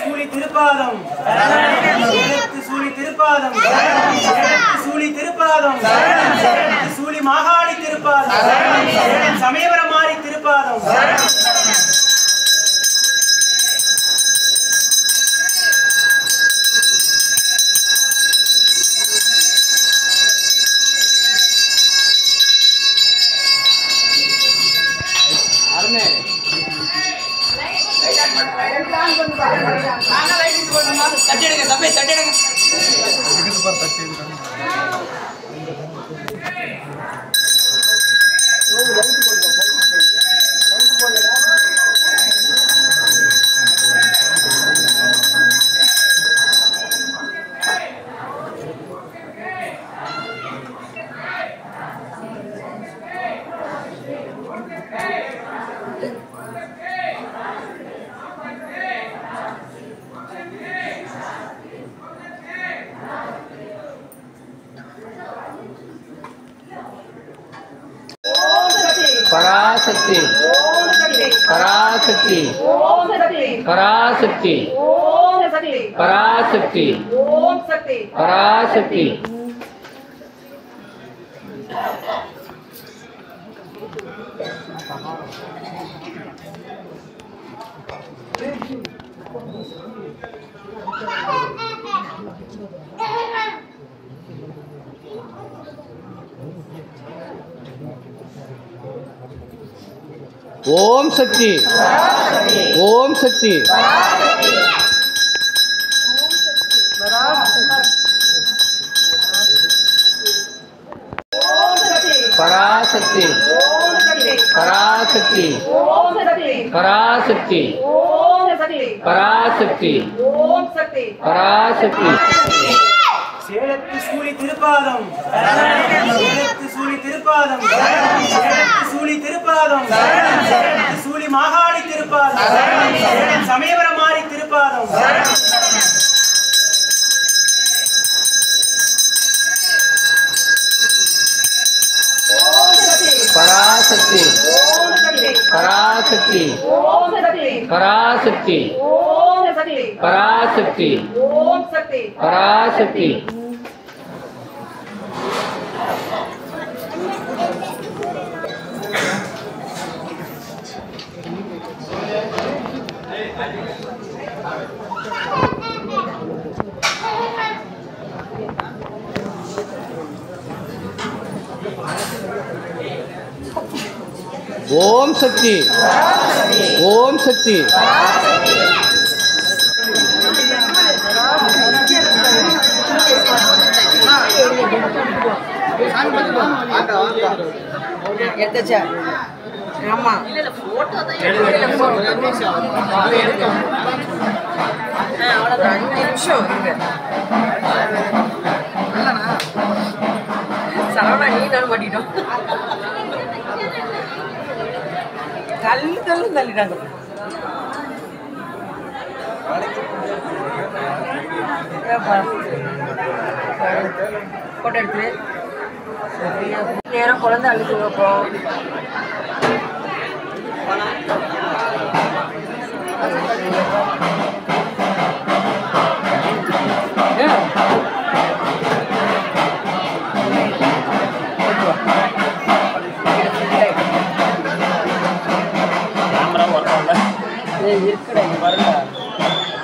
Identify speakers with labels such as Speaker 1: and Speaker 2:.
Speaker 1: சூழி திருப்பாதம் சேலத்து சூழி திருப்பாதம் சேலத்து சூழி திருப்பாதம் சேலத்து சூழி மாகாளி திருப்பாதம் சேலம் சமயபுரம் மாறி திருப்பாதம்
Speaker 2: தட்டிடுங்க தம்பி தட்டிடுங்க
Speaker 3: பராசக்தி பராசக்தி பராசக்தி பராசக்தி பராசக்தி ஓம் சக்தி ஓம் சக்தி பராசக்தி பராசக்தி பராசக்தி பராசக்தி பராசக்தி
Speaker 1: சேலத்து சூழி திருப்பாதம் சேலத்து சூழி திருப்பாதம் சேலத்து சூழி திருப்பாதம் சேலத்து சூழி மாகாளி திருப்பாதம் சேலம் சமயபுரம் மாறி திருப்பாதம்
Speaker 3: பராசக்தி பராசக்தி பராசக்தி பராசக்தி பராசக்தி ஓம் சக்தி ஓம் சக்தி
Speaker 2: எடுத்தாச்சா ஆமா அஞ்சு நிமிஷம் இருங்க சரவணா நீ நானும் மாட்டிட்டோம் தள்ளு தள்ளு தள்ளிட்டாங்க போட்டோ எடுத்து நேரம் குழந்தை அழுது வைப்போம் இருக்குடா இங்க வரல